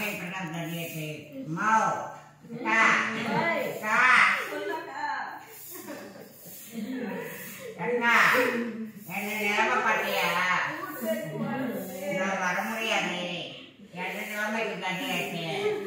நிலைமை இப்படிதான் கதியாச்சு மாவ் கா கா அண்ணா என்ன நிலைமை பாட்டியா நான் வர முடியாது என்ன நிலைமைக்கு கதியாச்சு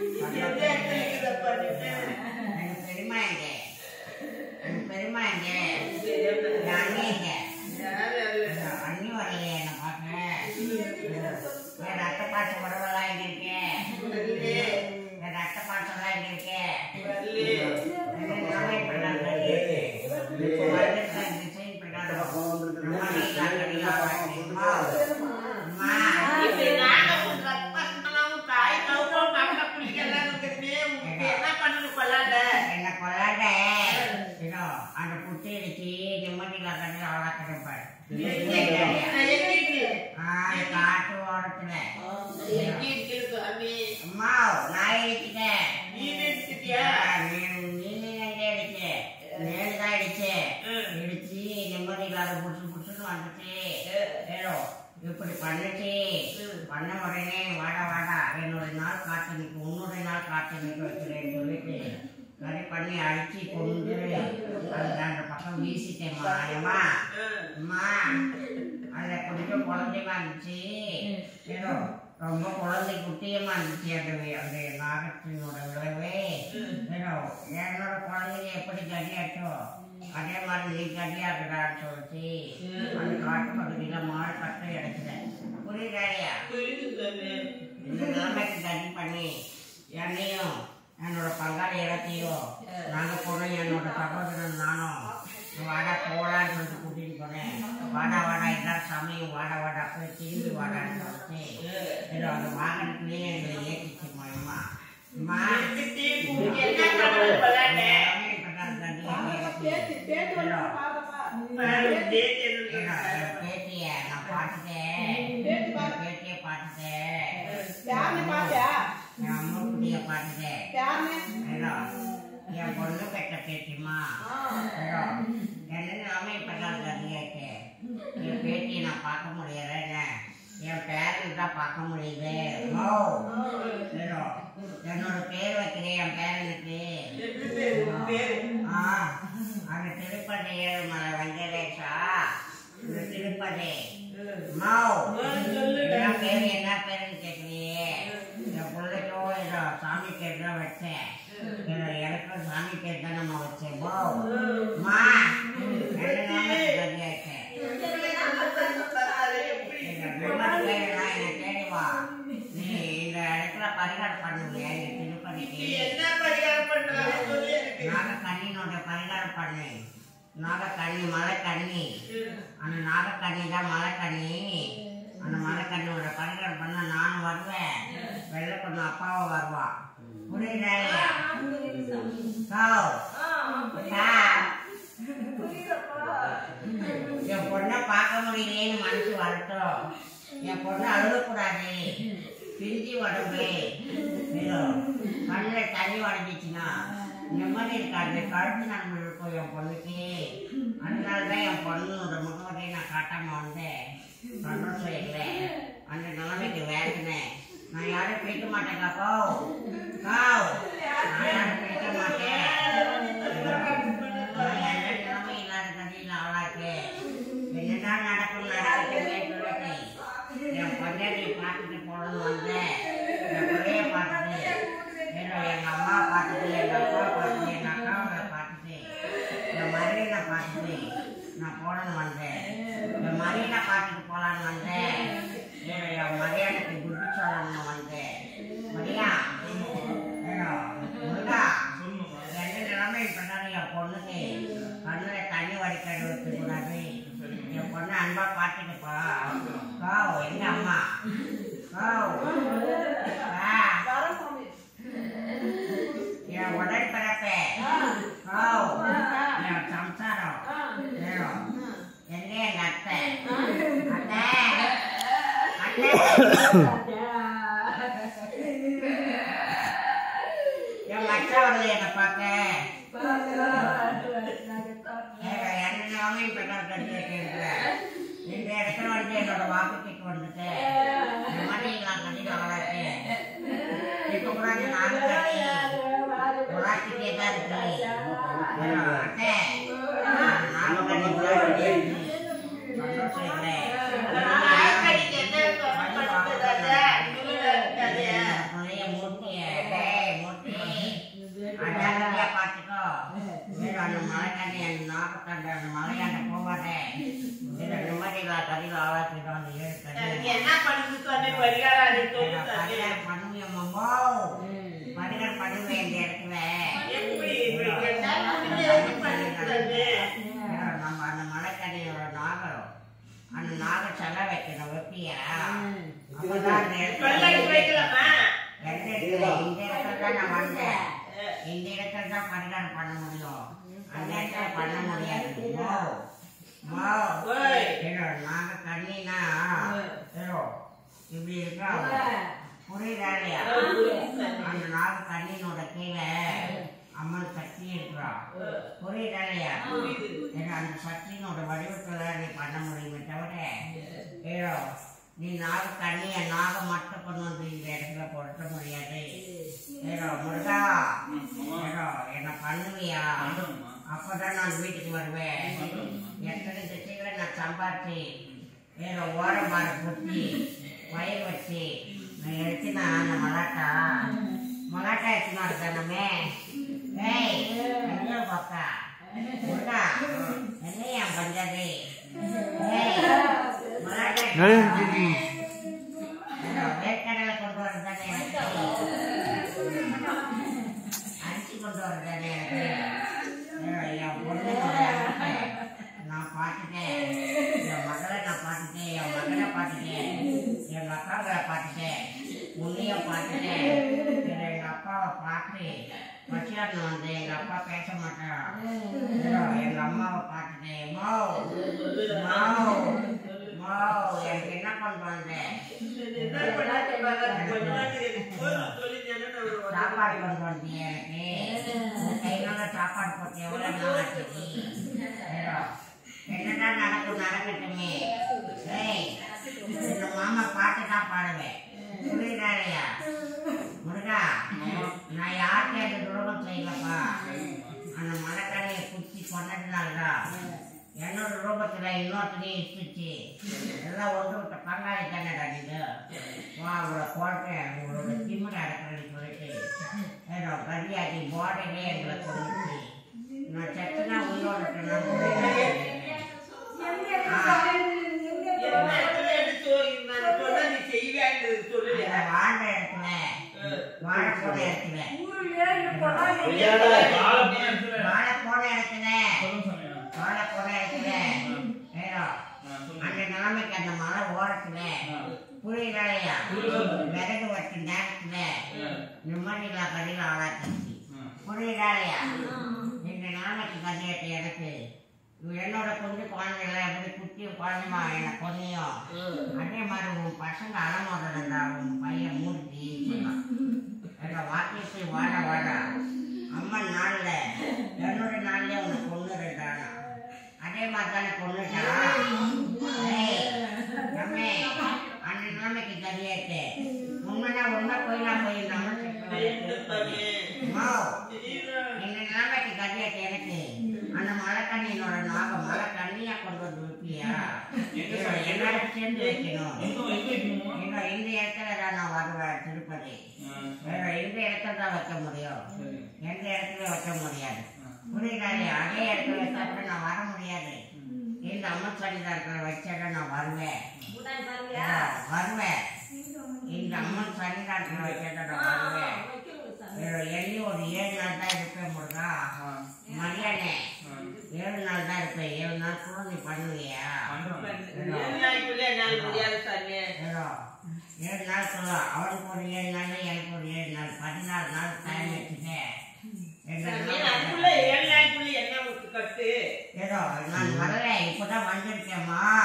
எனக்கு பெருமா எங்க எனக்கு பெருமா எங்க என் அண்ணி எங்க அண்ணி வரலையே என்ன பார்க்க என் ரத்த பாட்டு உடம்பெல்லாம் எங்க இருக்கு என் ரத்த பாட்டெல்லாம் எங்க இருக்கு என்ன நிலைமை இப்படிதான் கதியாச்சு வந்திருக்க டிசைன் பிரகாரம் அம்மா நீ கட்டியா அம்மா அம்மா என்ன கொள்ளாத இதோ அந்த புத்தி அடிச்சு நிம்மதியில கட்டி வளர்க்குறப்பாரு காட்டு ஓரத்துல அம்மா நாய் அடிச்சுட்டேன் நேருதான் அடிச்சு இடிச்சு நிம்மதி இல்லாத புடிச்சு புடிச்சுன்னு வந்துச்சு ஏதோ இப்படி பண்ணுச்சு பண்ண உடனே வாடா வாடா என்னுடைய நாள் காத்து நிற்கும் உன்னுடைய நாள் காத்து நிற்க வைக்கிறேன்னு சொல்லிட்டு சரி பண்ணி அடிச்சு கொண்டு அந்த அந்த பக்கம் வீசிட்டேம்மா ஏம்மா அம்மா அதில் கொஞ்சம் குழந்தைமா இருந்துச்சு ஏதோ ரொம்ப குழந்தை குட்டியமா இருந்துச்சு அந்த வி- அந்த நாகத்தினோட விளைவே ஏதோ என்னோட குழந்தைங்க எப்படி கடியாச்சோ அதே மாதிரி நீ கடியாக்குறான்னு சொல்லிச்சு அந்த காட்டு பகுதியில் மாடு கட்டை எடுக்கிறேன் புரியுதாயா இந்த நிலைமைக்கு கடி பண்ணி என்னையும் என்னோட பங்காளி இடத்தையும் நாங்கள் போனோம் என்னோட சகோதரன் நானும் வாடா போலான்னு சொல்லிட்டு கூட்டிட்டு போனேன் வாடா வாடா எல்லாரும் சமயம் வாடா வாடா போய் திரும்பி வாடான்னு சொல்லிட்டு ஏதோ அந்த வாகனத்துலேயே எங்களை ஏற்றிச்சு அம்மா அம்மா பேட்டிய நான் பார்த்துட்டேன் பேட்டிய பார்த்துட்டேன் என் அம்மா குட்டிய பார்த்துட்டேன் ஏதோ என் பொண்ணு பெற்ற பேட்டிமா ஏதோ என்ன நிலைமை இப்பதான் கதியாச்சு என் பேட்டியை நான் பார்க்க முடியல என்ன என் பேருக்கு தான் பார்க்க முடியுது ஓ ஏதோ என்னோட பேர் வைக்கிறேன் என் பேரனுக்கு ஆ அந்த திருப்பதி ஏழுமலை வெங்கடேஷா இந்த திருப்பதி மௌ என்ன பேர் என்ன பேருன்னு கேட்குறியே என் பிள்ளைக்கோ ஏதோ சாமி பேர் தான் வச்சேன் ஏதோ எனக்கும் சாமி பேர் தான் நம்ம வச்சேன் மௌ மா என்ன நாளைக்கு கதியாச்சேன் விமர் பேரெல்லாம் என்னை தேடி வா நீ இந்த இடத்துல பரிகாரம் பண்ணுவியா இந்த திருப்பதிக்கு நாகக்கண்ணினோட பரிகாரம் பண்ணு நாகக்கண்ணி மலைக்கண்ணி அந்த நாகக்கண்ணி தான் மலைக்கண்ணி அந்த மலைக்கண்ணியோட பரிகாரம் பண்ண நானும் வருவேன் வெள்ளை பொண்ணு அப்பாவும் வருவா புரியுதா இல்லையா? காவ். கா. என் பொண்ணை பார்க்க முடியலையேன்னு மனசு வரட்டும் என் பொண்ணு அழுகக்கூடாது பிரிஞ்சு உடம்பு ஏதோ கண்ணில் தண்ணி உடஞ்சிச்சுன்னா நிம்மதி இருக்காது கழுத்து நன்மை இருக்கும் என் பொண்ணுக்கு அதனால தான் என் பொண்ணோட முகவரியை நான் காட்டாம வந்தேன் சந்தோஷம் இல்லை அந்த நிலைமைக்கு வேதனை நான் யாரும் பிடிக்க மாட்டேன் காப்போ காவ் நான் யாரும் பிடிக்க மாட்டேன் நான் எந்த நிலைமை இல்லாத கதையில் ஆளாக்கு என்னதான் நடக்கும் நடக்கட்டுமே சொல்லிட்டு என் பொண்டாட்டியை பார்த்துட்டு போகணும்னு வந்தேன் என் பிள்ளைய பார்த்துட்டு ஏதோ எங்கள் அம்மா பார்த்துட்டு எங்கள் அப்பா பார்த்துட்டு எங்கள் அக்காவை பார்த்துட்டு என் மரியனை பார்த்துட்டு நான் போகணும்னு வந்தேன் என் மரியனை பார்த்துட்டு போகலான்னு வந்தேன் ஏதோ என் மரியாதைக்கு குட்டி சொல்லணும்னு வந்தேன் மரியா ஏதோ முருகா ரெண்டு நிலைமை இப்பதான் என் பொண்ணுக்கு கண்ணுல தண்ணி வடிக்கடி வைக்கக்கூடாது என் பொண்ணு அன்பா பார்த்துட்டுப்பா காவ் எங்க அம்மா காவ் வா. என் உடல் பிறப்பே காவ் என் சம்சாரம் ஏதோ எங்க எங்க அத்தை அத்தை அத்தை என் மச்சா வருது என்னை பார்க்க ஏங்க, என்னென்னவாங்க இப்ப நான் கட்டி வச்சிருக்கிறேன். இந்த இடத்துல வந்து என்னோட வாக்குக்கு வந்துட்டு இந்த மாதிரி நான் கட்டி வளர்த்து இப்ப கூட அந்த நாலு கட்டி உலாத்திட்டே தான் இருக்கு ஏடோ, அத்தை நாலு கட்டி உலாத்திட்டே இருக்கு. சந்தோஷம் இல்லை. நிறைய மூட்டைய, டேய், மூட்டி. அஜாக்கிரதையா பார்த்துக்கோ. ஏடோ, அந்த மலைக்காண்டி, அந்த நாகத்தாண்டி, அந்த மலையாண்ட போகாதே. ஏடோ, நிம்மதியில்லா கதியில ஆளாக்கிட்டு வந்து ஏழு கதி. என்ன பண்ணுது சொன்ன பரிகாரம் அது சொல்லு ஏடோ, சொன்னேன். பரிகாரம் பண்ணுவியா மாமா? பரிகாரம் பண்ணுவேன் இந்த இடத்துல. எப்படி இப்படி என்ன பண்ணுது எப்படி பண்ணுது சொன்னேன். ஏடோ, நம்ம அந்த மலைக்கடியோட நாகம் அந்த நாக செல வைக்கணும் வெப்பியா அப்பதான் அந்த கொள்ளை இடத்துல வைக்கலாமா எந்த இடத்துல இந்த இடத்துல தான் நான் வந்தேன் இந்த இடத்துல தான் பரிகாரம் பண்ண முடியும் அந்த இடத்துல பண்ண முடியாது மோ மோ ஓய். ஏடோ நாக கண்ணினா ஏடோ இப்படி இருக்கா புரியுதா இல்லையா அந்த நாக கண்ணினோட கீழே அம்மன் சக்தி இருக்கிறா புரியுதா இல்லையா ஏன்னா அந்த சக்தியினோட வடிவத்துல நீ பண்ண முடியுமே தவிர ஏதோ நீ நாக கண்ணிய நாகம் மட்டும் கொண்டு வந்து இந்த இடத்துல பொருத்த முடியாது ஏதோ முருகா ஏதோ என்ன பண்ணுவியா அப்பதான் நான் வீட்டுக்கு வருவேன் எத்தனை திசைகளை நான் சம்பாரிச்சு ஏதோ ஓரமாறு குத்தி வயிறு வச்சு நான் எடுத்துனா அந்த மலாட்டா மலாட்டா எடுத்துனா தானமே ஏய் எங்க பாக்கா முருகா என்னையா பண்றது ஏய் மலாட்டா எடுத்துனா வேர்க்கடலை கொண்டு வரதானே எனக்கு அரிசி கொண்டு வரதானே எனக்கு ஏய், என் பொண்ணு நான் பார்த்துட்டேன் என் மகளை நான் பார்த்துட்டேன் என் மகனை பார்த்துட்டேன் எங்க அக்காவை பார்த்துட்டேன் உன்னைய பார்த்துட்டேன் பின்ன எங்க அப்பாவை பார்த்து பசியாட்டு வந்து எங்க அப்பா பேச மாட்டான் ஏதோ எங்க அம்மாவை பார்த்துட்டேன் மோ மோ மோ எனக்கு என்ன கொண்டு வந்தேன் என்ன பண்ணாது பாரு, பண்ணுவாங்க. போதும் சொல்லி தானே நான் ஒரு சாப்பாடு கொண்டு வந்தீங்க எனக்கு உன் கையினால சாப்பாடு போட்டு எவ்வளவு நாள் ஆச்சு ஏதோ என்னடா நடக்கும் நடக்கட்டுமே ஏய் இந்த மாமா பாட்டு தான் பாடுவேன் புரியுதா இல்லையா முருகா நான் யாருக்கே அந்த துரோகம் செய்யலப்பா அந்த மலைக்கடையை குத்தி கொண்டதுனாலதான் என்னோட ரூபத்துல இன்னொருத்தனையும் இஷ்டிச்சு எல்லாம் ஒன்று விட்ட பங்காளி தானடா நீங்க வா உங்களோட கோட்டை உங்களோட திமிர அடக்கிறேன்னு சொல்லிட்டு ஏதோ கதியாக்கி போர்டையே எங்களை கொண்டுச்சு நான் செத்துனா உயிரோட என்ன இடத்துல எடுத்து நான் சொன்னா நீ செய்வேன்னு சொல்லலையா? வாழ்ந்த இடத்துல வாழ போன இடத்துல வாழ போன இடத்துல வாழ போன இடத்துல ஏதோ அந்த நிலைமைக்கு அந்த மலை ஓரத்துல புரியலையா விறகு வச்ச நேரத்துல நிம்மதியில்லா கடையில் ஆளாக்கிச்சு புரியலையா இந்த நிலைமைக்கு கதையத்தை எனக்கு என்னோட கொஞ்சம் குழந்தைகளை எப்படி குட்டி குழந்தைமா என்னை கொன்னியும் அதே மாதிரி உன் பசங்க அலமோதா உன் பையன் மூர்த்தி சொன்னான் எங்க வாக்கியத்தை வாட வாட அம்மன் நாள்ல என்னோட நாள்ல உன்னை கொண்டு ரெண்டானா அதே மாதிரி தானே கொண்டுட்டா ஏய், ரமே, அந்த நிலைமைக்கு கதையாச்சு உண்மைதான் உண்மை போயினா போய் நம்ம என்ன பண்ணு? திடீர்னு இந்த நிலைமைக்கு கதையாச்சு எனக்கு அந்த மலை கண்ணியினோட நாக மலை கண்ணியா கொண்டு வந்து வைப்பியா என்னோட சேர்ந்து வைக்கணும் இன்னும் இந்த இடத்துல தான் நான் வருவேன் திருப்பதி வேற எந்த இடத்துல தான் வைக்க முடியும் எந்த இடத்துல வைக்க முடியாது புரியுதாலே அதே இடத்துல வச்சா கூட நான் வர முடியாது இந்த அம்மன் சன்னிதானத்தில் வச்சாதான் நான் வருவேன் ஆ, வருவேன் இந்த அம்மன் சன்னிதானத்தில் வச்சாதான் நான் வருவேன் வேற எண்ணி ஒரு ஏழு நாள் தான் இருப்பேன் முருகா மரியாதை ஏழு நாள் தான் இருப்பேன் ஏழு நாள் கூட நீ பண்ணுவியா ஏழு நாளைக்குள்ள என்னால முடியாது சாமி. ஏதோ ஏழு நாள் சொல்லுவான் அவனுக்கு ஒரு ஏழு நாள் எனக்கு ஒரு ஏழு நாள் பதினாறு நாள் டைம் வச்சுட்டேன் எங்க சாமி, நாள் அதுக்குள்ள ஏழு நாளைக்குள்ள என்ன ஊத்து கட்டு ஏதோ நான் வரல இப்பதான் வந்திருக்கேம்மா